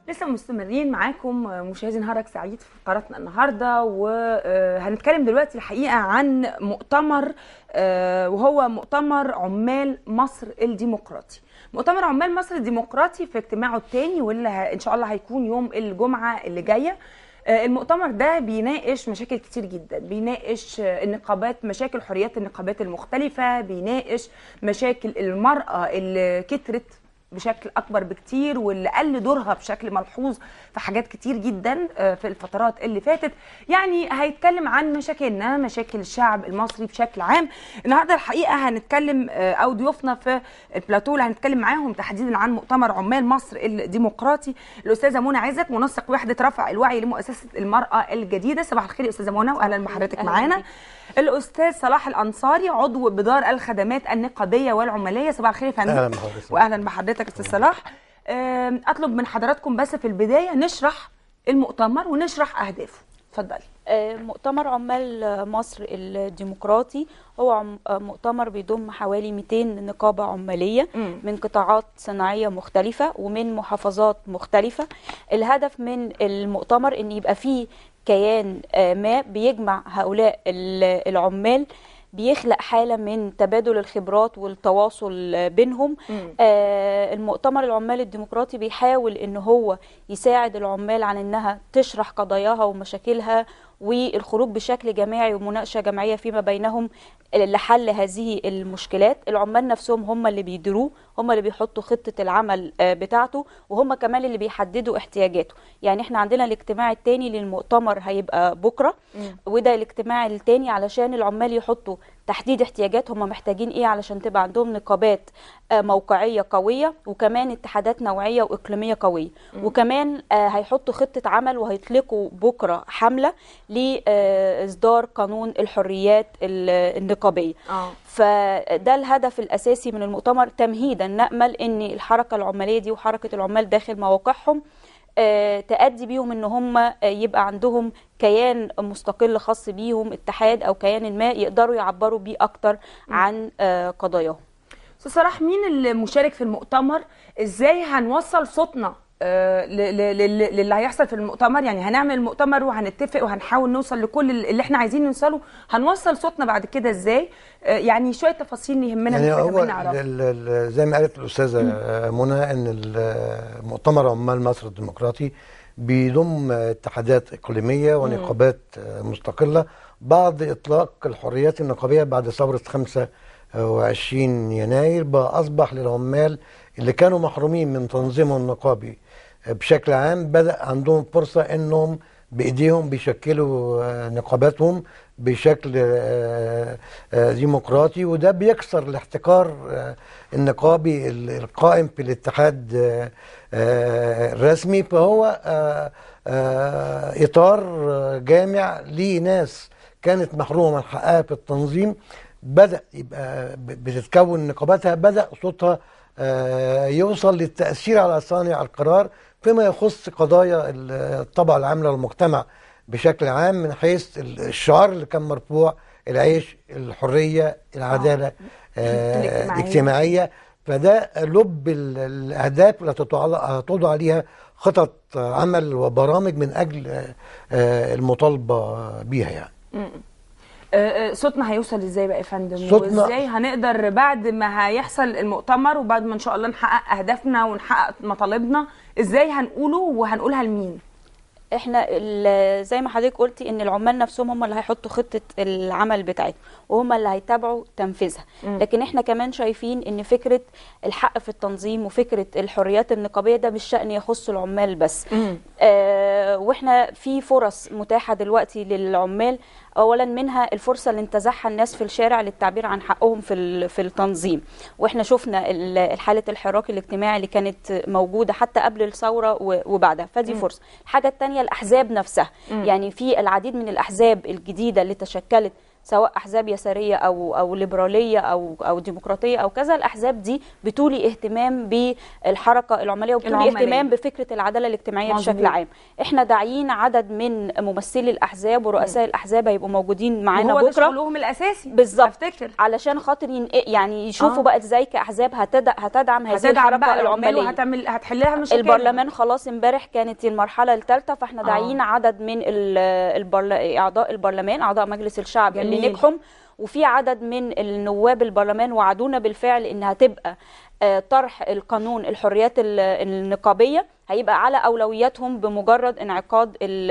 لسه مستمرين معاكم مشاهدي نهارك سعيد في فقراتنا النهارده وهنتكلم دلوقتي الحقيقه عن مؤتمر آه، وهو مؤتمر عمال مصر الديمقراطي. مؤتمر عمال مصر الديمقراطي في اجتماعه الثاني واللي ه- ان شاء الله هيكون يوم الجمعه اللي جايه. آه، المؤتمر ده بيناقش مشاكل كتير جدا بيناقش آه، النقابات مشاكل حريات النقابات المختلفه بيناقش مشاكل المراه اللي كترت بشكل اكبر بكتير واللي قل دورها بشكل ملحوظ في حاجات كتير جدا آه، في الفترات اللي فاتت يعني هيتكلم عن مشاكلنا مشاكل الشعب المصري بشكل عام النهارده الحقيقه هنتكلم آه، او ضيوفنا في البلاتو اللي هنتكلم معاهم تحديدا عن مؤتمر عمال مصر الديمقراطي الاستاذه منى عزت منسق وحده رفع الوعي لمؤسسه المراه الجديده صباح الخير يا استاذه منى واهلا بحضرتك أهلاً معانا بيك. الاستاذ صلاح الانصاري عضو بدار الخدمات النقابيه والعماليه صباح الخير يا فندم أهلاً بحضرتك. واهلا بحضرتك استاذ صلاح أم، اطلب من حضراتكم بس في البدايه نشرح المؤتمر ونشرح اهدافه اتفضلي آه، مؤتمر عمال مصر الديمقراطي هو عم- آه، مؤتمر بيضم حوالي 200 نقابة عمالية مم. من قطاعات صناعية مختلفة ومن محافظات مختلفة الهدف من المؤتمر ان يبقى فيه كيان آه، ما بيجمع هؤلاء ال- العمال بيخلق حالة من تبادل الخبرات والتواصل آه، بينهم مم. آه، المؤتمر العمال الديمقراطي بيحاول ان هو يساعد العمال عن انها تشرح قضاياها ومشاكلها والخروج بشكل جماعي ومناقشه جماعيه فيما بينهم لحل هذه المشكلات العمال نفسهم هم اللي بيديروه هم اللي بيحطوا خطه العمل آه، بتاعته وهم كمان اللي بيحددوا احتياجاته يعني احنا عندنا الاجتماع الثاني للمؤتمر هيبقى بكره مم. وده الاجتماع الثاني علشان العمال يحطوا تحديد احتياجات هم محتاجين ايه علشان تبقى عندهم نقابات آه، موقعيه قويه وكمان اتحادات نوعيه واقليميه قويه وكمان آه، هيحطوا خطه عمل وهيطلقوا بكره حمله لاصدار قانون الحريات ال- النقابيه اه فده الهدف الاساسي من المؤتمر تمهيدا نامل ان الحركه العماليه دي وحركه العمال داخل مواقعهم آه، تأدي بيهم ان هم آه، يبقى عندهم كيان مستقل خاص بيهم اتحاد او كيان ما يقدروا يعبروا بيه اكتر عن آه، قضاياهم استاذ صلاح مين اللي مشارك في المؤتمر ازاي هنوصل صوتنا آه، ل- ل- ل- للي هيحصل في المؤتمر يعني هنعمل المؤتمر وهنتفق وهنحاول نوصل لكل اللي احنا عايزين نوصله هنوصل صوتنا بعد كده ازاي آه، يعني شويه تفاصيل يهمنا يعني محتاجة هو كمان نعرفها. ال- ال- زي ما قالت الاستاذه منى ان ال- مؤتمر عمال مصر الديمقراطي بيضم اتحادات اقليميه ونقابات مستقله بعد اطلاق الحريات النقابيه بعد ثوره 25 يناير بقى اصبح للعمال اللي كانوا محرومين من تنظيمهم النقابي بشكل عام بدا عندهم فرصه انهم بايديهم بيشكلوا آه، نقاباتهم بشكل آه، آه، ديمقراطي وده بيكسر الاحتكار آه، النقابي ال- القائم في الاتحاد آه، آه، الرسمي فهو آه، آه، اطار آه، جامع لناس كانت محرومه من حقها في التنظيم بدا يبقى ب- بتتكون نقاباتها بدا صوتها آه، يوصل للتاثير على صانع القرار فيما يخص قضايا ال- الطبقه العامله للمجتمع بشكل عام من حيث ال- الشعار اللي كان مرفوع العيش الحريه العداله آه، الاجتماعية. الاجتماعيه فده لب ال- الاهداف اللي هتتوضع هتوضع عليها خطط عمل وبرامج من اجل آه، آه، المطالبه بيها يعني آه، آه، صوتنا هيوصل ازاي بقى يا فندم صوتنا- وازاي هنقدر بعد ما هيحصل المؤتمر وبعد ما ان شاء الله نحقق اهدافنا ونحقق مطالبنا ازاي هنقوله وهنقولها لمين احنا ال- زي ما حضرتك قلتي ان العمال نفسهم هم اللي هيحطوا خطه العمل بتاعتهم وهم اللي هيتابعوا تنفيذها مم. لكن احنا كمان شايفين ان فكره الحق في التنظيم وفكره الحريات النقابيه ده مش شان يخص العمال بس مم. آه واحنا في فرص متاحه دلوقتي للعمال اولا منها الفرصه اللي انتزعها الناس في الشارع للتعبير عن حقهم في ال- في التنظيم واحنا شفنا ال- حاله الحراك الاجتماعي اللي كانت موجوده حتى قبل الثوره و- وبعدها فدي فرصه الحاجه الثانيه الاحزاب نفسها مم. يعني في العديد من الاحزاب الجديده اللي تشكلت سواء احزاب يساريه او او ليبراليه او او ديمقراطيه او كذا الاحزاب دي بتولي اهتمام بالحركه العماليه وبتولي العمالية. اهتمام بفكره العداله الاجتماعيه مظبوط. بشكل عام احنا داعيين عدد من ممثلي الاحزاب ورؤساء الاحزاب هيبقوا موجودين معانا وهو ده بكره شغلهم الاساسي بالظبط افتكر علشان خاطر ين... يعني يشوفوا آه. بقى ازاي كاحزاب هتد... هتدعم هذه هتدعم الحركه بقى العمال العماليه وهتعمل هتحل لها مشاكل البرلمان خلاص امبارح كانت المرحله الثالثه فاحنا آه. داعيين عدد من ال- البرل... اعضاء البرلمان اعضاء مجلس الشعب جميل. اللي نجحوا وفي عدد من النواب البرلمان وعدونا بالفعل انها تبقى آه، طرح القانون الحريات ال- النقابيه هيبقى على اولوياتهم بمجرد انعقاد ال-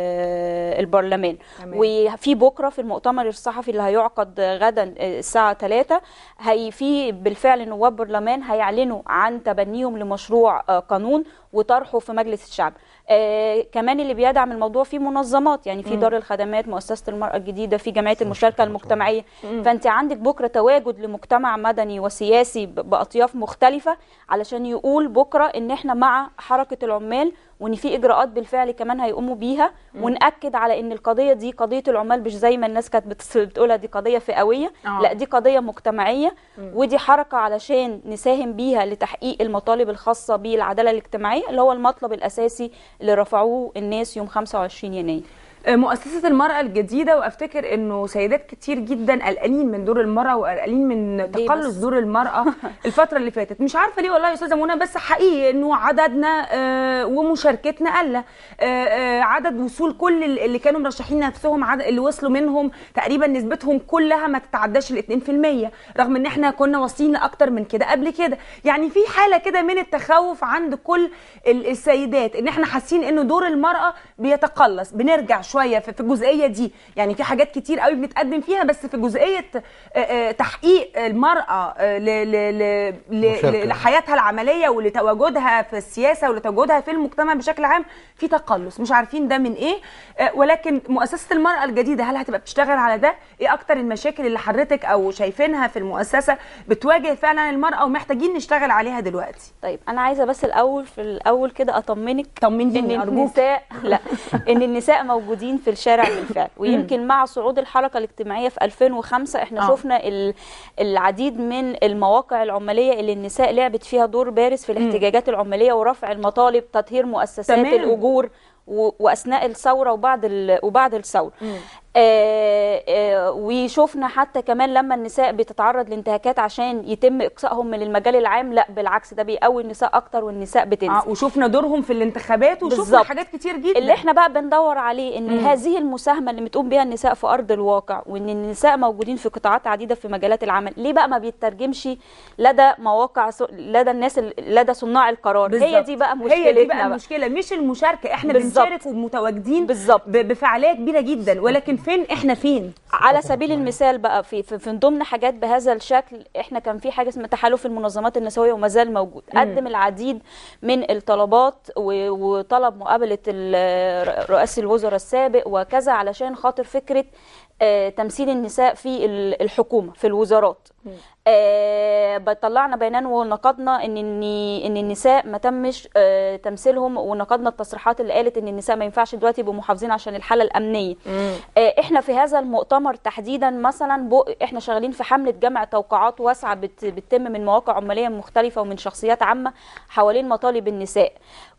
آه، البرلمان تمام. وفي بكره في المؤتمر الصحفي اللي هيعقد غدا الساعه 3 هي في بالفعل نواب برلمان هيعلنوا عن تبنيهم لمشروع آه، قانون وطرحه في مجلس الشعب آه كمان اللي بيدعم الموضوع في منظمات يعني في دار الخدمات مؤسسه المراه الجديده في جمعيه المشاركه المجتمعيه فانت عندك بكره تواجد لمجتمع مدني وسياسي ب- باطياف مختلفه علشان يقول بكره ان احنا مع حركه العمال وان في اجراءات بالفعل كمان هيقوموا بيها وناكد على ان القضيه دي قضيه العمال مش زي ما الناس كانت بتس- بتقولها دي قضيه فئويه آه. لا دي قضيه مجتمعيه ودي حركه علشان نساهم بيها لتحقيق المطالب الخاصه بالعداله الاجتماعيه اللي هو المطلب الاساسي اللي رفعوه الناس يوم 25 يناير مؤسسة المرأة الجديدة وافتكر انه سيدات كتير جدا قلقانين من دور المرأة وقلقانين من ليه تقلص بس؟ دور المرأة الفترة اللي فاتت مش عارفة ليه والله يا استاذة منى بس حقيقي انه عددنا آه، ومشاركتنا قل آه، آه، عدد وصول كل ال- اللي كانوا مرشحين نفسهم عدد اللي وصلوا منهم تقريبا نسبتهم كلها ما تتعداش ال 2% رغم ان احنا كنا واصلين لاكتر من كده قبل كده يعني في حالة كده من التخوف عند كل ال- السيدات ان احنا حاسين انه دور المرأة بيتقلص بنرجع شويه في في الجزئيه دي يعني في حاجات كتير قوي بنتقدم فيها بس في جزئيه آه، آه، تحقيق المراه آه، ل- ل- ل- ل- مشاركة. لحياتها العمليه ولتواجدها في السياسه ولتواجدها في المجتمع بشكل عام في تقلص مش عارفين ده من ايه آه، ولكن مؤسسه المراه الجديده هل هتبقى بتشتغل على ده ايه اكتر المشاكل اللي حضرتك او شايفينها في المؤسسه بتواجه فعلا المراه ومحتاجين نشتغل عليها دلوقتي طيب انا عايزه بس الاول في الاول كده اطمنك طمنيني ان ارجوك النساء لا ان النساء موجودين في الشارع بالفعل ويمكن مع صعود الحركه الاجتماعيه في 2005 احنا آه. شفنا ال- العديد من المواقع العماليه اللي النساء لعبت فيها دور بارز في الاحتجاجات العماليه ورفع المطالب تطهير مؤسسات تمام. الاجور و- واثناء الثوره وبعد ال- وبعد الثوره آه، آه، وشفنا حتى كمان لما النساء بتتعرض لانتهاكات عشان يتم اقصائهم من المجال العام لا بالعكس ده بيقوي النساء اكتر والنساء بتنزل آه وشفنا دورهم في الانتخابات وشفنا بالظبط. حاجات كتير جدا اللي احنا بقى بندور عليه ان مم. هذه المساهمه اللي بتقوم بها النساء في ارض الواقع وان النساء موجودين في قطاعات عديده في مجالات العمل ليه بقى ما بيترجمش لدى مواقع س- لدى الناس ال- لدى صناع القرار هي بالظبط. دي بقى مشكلتنا هي دي بقى بقى. المشكله مش المشاركه احنا بالظبط. بنشارك ومتواجدين بالظبط. ب- بفعاليه كبيره جدا ولكن فين احنا فين على سبيل المثال بقى في في, في ضمن حاجات بهذا الشكل احنا كان في حاجه اسمها تحالف المنظمات النسويه وما زال موجود قدم العديد من الطلبات و- وطلب مقابله ال- رئاسه الوزراء السابق وكذا علشان خاطر فكره آه، تمثيل النساء في ال- الحكومه في الوزارات آه، طلعنا بيان ونقدنا ان ان ان النساء ما تمش آه، تمثيلهم ونقدنا التصريحات اللي قالت ان النساء ما ينفعش دلوقتي يبقوا محافظين عشان الحاله الامنيه آه، احنا في هذا المؤتمر تحديدا مثلا بو احنا شغالين في حمله جمع توقعات واسعه بت بتتم من مواقع عماليه مختلفه ومن شخصيات عامه حوالين مطالب النساء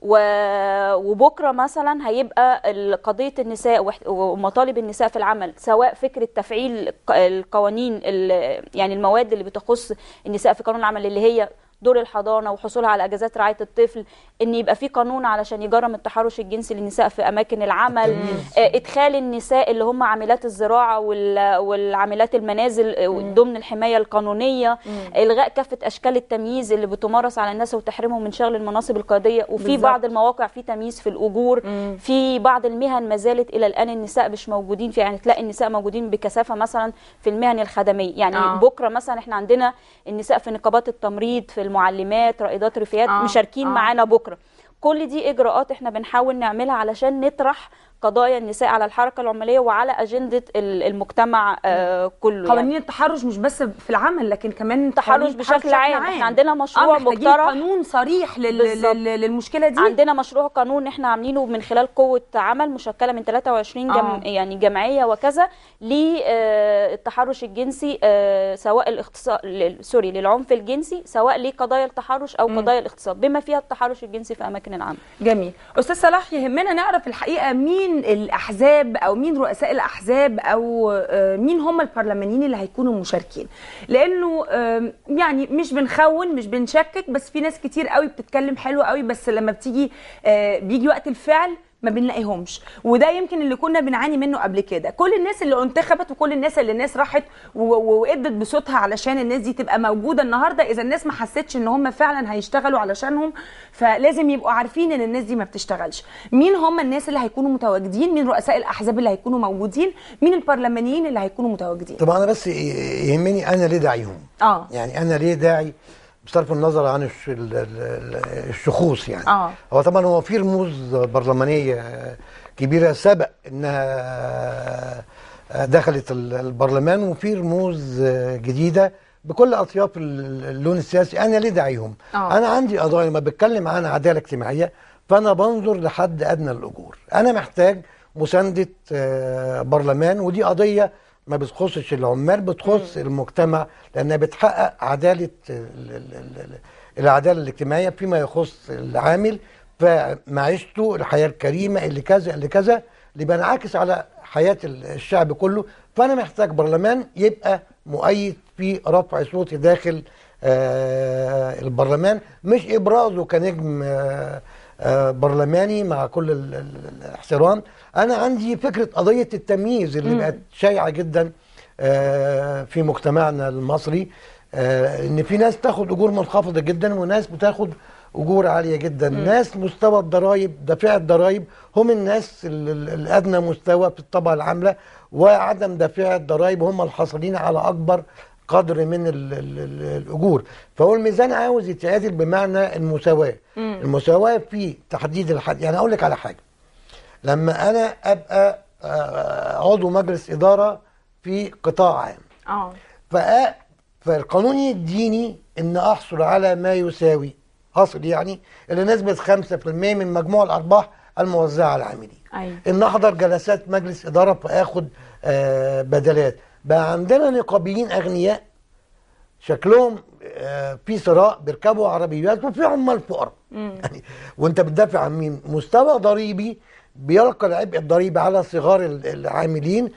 و- وبكره مثلا هيبقى ال- قضيه النساء وح- ومطالب النساء في العمل سواء فكره تفعيل الق- القوانين ال- يعني المواد اللي بتخص النساء في قانون العمل اللي هي دور الحضانه وحصولها على اجازات رعايه الطفل ان يبقى في قانون علشان يجرم التحرش الجنسي للنساء في اماكن العمل آه، ادخال النساء اللي هم عاملات الزراعه وال- والعاملات المنازل آه، ضمن الحمايه القانونيه الغاء كافه اشكال التمييز اللي بتمارس على الناس وتحريمهم من شغل المناصب القياديه وفي بالظبط. بعض المواقع في تمييز في الاجور في بعض المهن ما زالت الى الان النساء مش موجودين فيها يعني تلاقي النساء موجودين بكثافه مثلا في المهن الخدميه يعني آه. آه. بكره مثلا احنا عندنا النساء في نقابات التمريض في المعلمات رائدات رفيات آه. آه. مشاركين آه. آه. معانا بكره كل دي اجراءات احنا بنحاول نعملها علشان نطرح قضايا النساء على الحركه العماليه وعلى اجنده ال- المجتمع آه، كله يعني. قوانين التحرش مش بس في العمل لكن كمان التحرش قوانين بشكل عام احنا عندنا اه مشروع محتاجين مقترح قانون صريح لل... بالظبط. لل... للمشكله دي عندنا مشروع قانون احنا عاملينه من خلال قوه عمل مشكله من 23 جم... آه. يعني جمعيه وكذا للتحرش الجنسي آه، سواء الاغتصاب لل- سوري للعنف الجنسي سواء لقضايا التحرش او قضايا الاغتصاب بما فيها التحرش الجنسي في اماكن العمل جميل استاذ صلاح يهمنا نعرف الحقيقه مين الاحزاب او مين رؤساء الاحزاب او آه، مين هم البرلمانيين اللي هيكونوا مشاركين لانه آم، يعني مش بنخون مش بنشكك بس في ناس كتير قوي بتتكلم حلو قوي بس لما بتيجي آه، بيجي وقت الفعل ما بنلاقيهمش وده يمكن اللي كنا بنعاني منه قبل كده كل الناس اللي انتخبت وكل الناس اللي الناس راحت و- و- وادت بصوتها علشان الناس دي تبقى موجوده النهارده اذا الناس ما حستش ان هم فعلا هيشتغلوا علشانهم فلازم يبقوا عارفين ان الناس دي ما بتشتغلش مين هم الناس اللي هيكونوا متواجدين مين رؤساء الاحزاب اللي هيكونوا موجودين مين البرلمانيين اللي هيكونوا متواجدين طبعا انا بس ي- يهمني انا ليه داعيهم اه يعني انا ليه داعي بصرف النظر عن الش- ال- ال- ال- الشخوص يعني آه. هو طبعا هو في رموز برلمانيه كبيره سبق انها دخلت ال- البرلمان وفي رموز جديده بكل اطياف ال- اللون السياسي انا ليه داعيهم آه. انا عندي قضايا لما بتكلم عن عداله اجتماعيه فانا بنظر لحد ادنى الاجور انا محتاج مسانده آه، برلمان ودي قضيه ما بتخصش العمال بتخص المجتمع لانها بتحقق عداله ال- ال- ال- ال- العداله الاجتماعيه فيما يخص العامل فمعيشته الحياه الكريمه اللي كذا اللي كذا اللي بينعكس على حياه ال- الشعب كله فانا محتاج برلمان يبقى مؤيد في رفع صوتي داخل آه البرلمان مش ابرازه كنجم آه آه برلماني مع كل ال- ال- الاحترام انا عندي فكره قضيه التمييز اللي بقت شائعه جدا آه في مجتمعنا المصري آه ان في ناس تاخد اجور منخفضه جدا وناس بتاخد اجور عاليه جدا ناس مستوى الضرائب دافعي الضرائب هم الناس ال- ال- الادنى مستوى في الطبقه العامله وعدم دافعي الضرائب هم الحاصلين على اكبر قدر من ال ال ال الاجور فهو الميزان عاوز يتعادل بمعنى المساواه المساواه في تحديد الحد يعني اقول لك على حاجه لما انا ابقى آه، عضو مجلس اداره في قطاع عام اه فأ- فالقانون يديني ان احصل على ما يساوي حصل يعني اللي نسبه 5% من مجموع الارباح الموزعه على العاملين ايوه ان احضر جلسات مجلس اداره فاخد آه بدلات بقى عندنا نقابيين اغنياء شكلهم آه في ثراء بيركبوا عربيات وفي عمال فقراء يعني وانت بتدافع عن مين مستوى ضريبي بيلقى العبء الضريبي على صغار ال- العاملين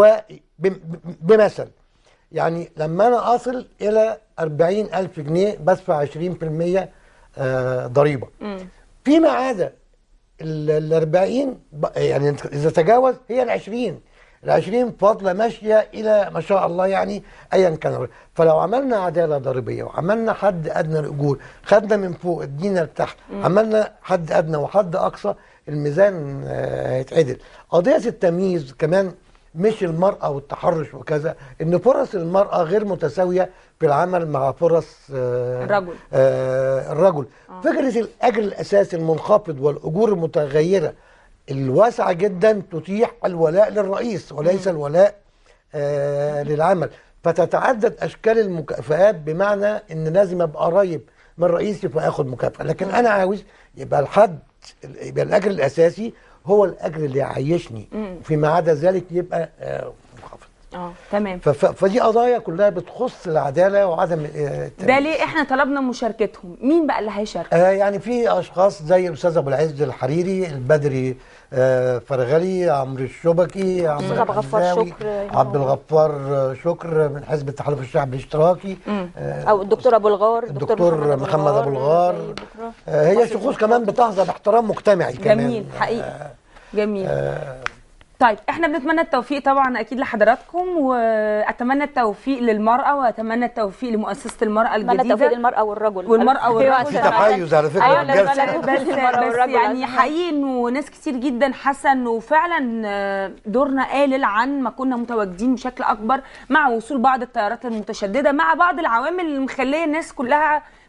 وبمثل يعني لما انا اصل الى 40 الف جنيه بدفع 20% آه ضريبه فيما عدا ال 40 ب- يعني اذا تجاوز هي ال 20 ال 20 فاضله ماشيه الى ما شاء الله يعني ايا كان فلو عملنا عداله ضريبيه وعملنا حد ادنى الاجور خدنا من فوق ادينا لتحت عملنا حد ادنى وحد اقصى الميزان آه، هيتعدل قضيه التمييز كمان مش المرأة والتحرش وكذا إن فرص المرأة غير متساوية في العمل مع فرص آه، الرجل. آه الرجل فكرة الأجر الأساسي المنخفض والأجور المتغيرة الواسعة جدا تتيح الولاء للرئيس وليس الولاء آه للعمل فتتعدد أشكال المكافآت بمعنى إن لازم أبقى قريب من رئيسي فآخد مكافأة لكن أنا عاوز يبقى الحد يبقى الأجر الأساسي هو الأجر اللي يعيشني فيما عدا ذلك يبقى آه منخفض اه تمام ف- ف- فدي قضايا كلها بتخص العدالة وعدم آه، التمييز. ده ليه احنا طلبنا مشاركتهم مين بقى اللي هيشارك آه يعني في اشخاص زي الاستاذ ابو العز الحريري البدري آه فرغلي عمرو الشبكي عمرو أستاذ عبد الغفار الحمزاوي، شكر. عبد الغفار آه، شكر من حزب التحالف الشعبي الاشتراكي آه او الدكتور ابو الغار الدكتور محمد أبو الغار. زي بكرة. آه هي شخوص كمان بتحظى باحترام مجتمعي كمان جميل حقيقي جميل طيب احنا بنتمنى التوفيق طبعا اكيد لحضراتكم واتمنى التوفيق للمراه واتمنى التوفيق لمؤسسه المراه اتمنى التوفيق الجديده للمراه والرجل والمرأة أيوة، والرجل. عشان في فعلاً- تحيز على فكره أيوة، الجلسة. للمرأة بس والرجل بس والرجل. يعني حقيقي انه ناس كتير جدا حاسه انه فعلا آه، دورنا قالل عن ما كنا متواجدين بشكل اكبر مع وصول بعض التيارات المتشدده مع بعض العوامل اللي مخليه الناس كلها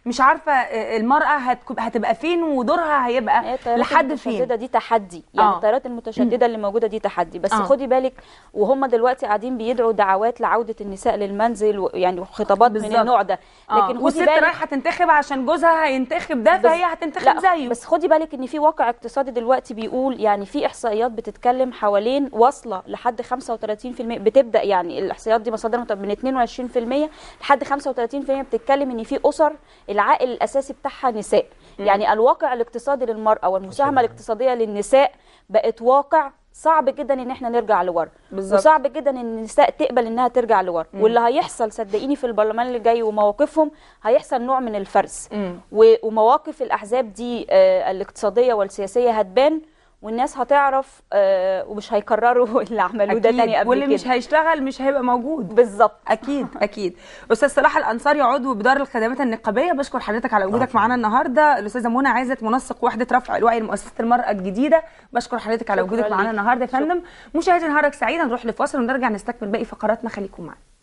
مش عارفه آه، المراه هتك- هتبقى فين ودورها هي هيبقى التيارات لحد المتشدده فين دي تحدي يعني آه. التيارات المتشدده اللي موجوده دي تحدي بس آه. خدي بالك وهم دلوقتي قاعدين بيدعوا دعوات لعوده النساء للمنزل و- يعني خطابات من بالظبط. النوع ده آه. لكن خدي والست بالك رايحه تنتخب عشان جوزها هينتخب ده بس- فهي هتنتخب لا زيه بس خدي بالك ان في واقع اقتصادي دلوقتي بيقول يعني في احصائيات بتتكلم حوالين واصله لحد 35% بتبدا يعني الاحصائيات دي مصادرها مت- من 22% لحد 35% بتتكلم ان في اسر العائل الاساسي بتاعها نساء يعني الواقع الاقتصادي للمراه والمساهمه الاقتصاديه للنساء بقت واقع صعب جدا ان احنا نرجع لورا بالظبط. وصعب جدا ان النساء تقبل انها ترجع لورا واللي هيحصل صدقيني في البرلمان اللي جاي ومواقفهم هيحصل نوع من الفرز مم. و- ومواقف الاحزاب دي آه، الاقتصاديه والسياسيه هتبان والناس هتعرف آه، ومش هيكرروا اللي عملوه ده تاني اكيد قبل واللي كده مش هيشتغل مش هيبقى موجود بالظبط اكيد اكيد استاذ صلاح الانصاري عضو بدار الخدمات النقابيه بشكر حضرتك على وجودك معانا النهارده الاستاذه منى عايزه منسق وحده رفع الوعي لمؤسسه المراه الجديده بشكر حضرتك على شكراً وجودك معانا ليك. النهارده يا فندم مشاهدي نهارك سعيد هنروح لفاصل ونرجع نستكمل باقي فقراتنا خليكم معانا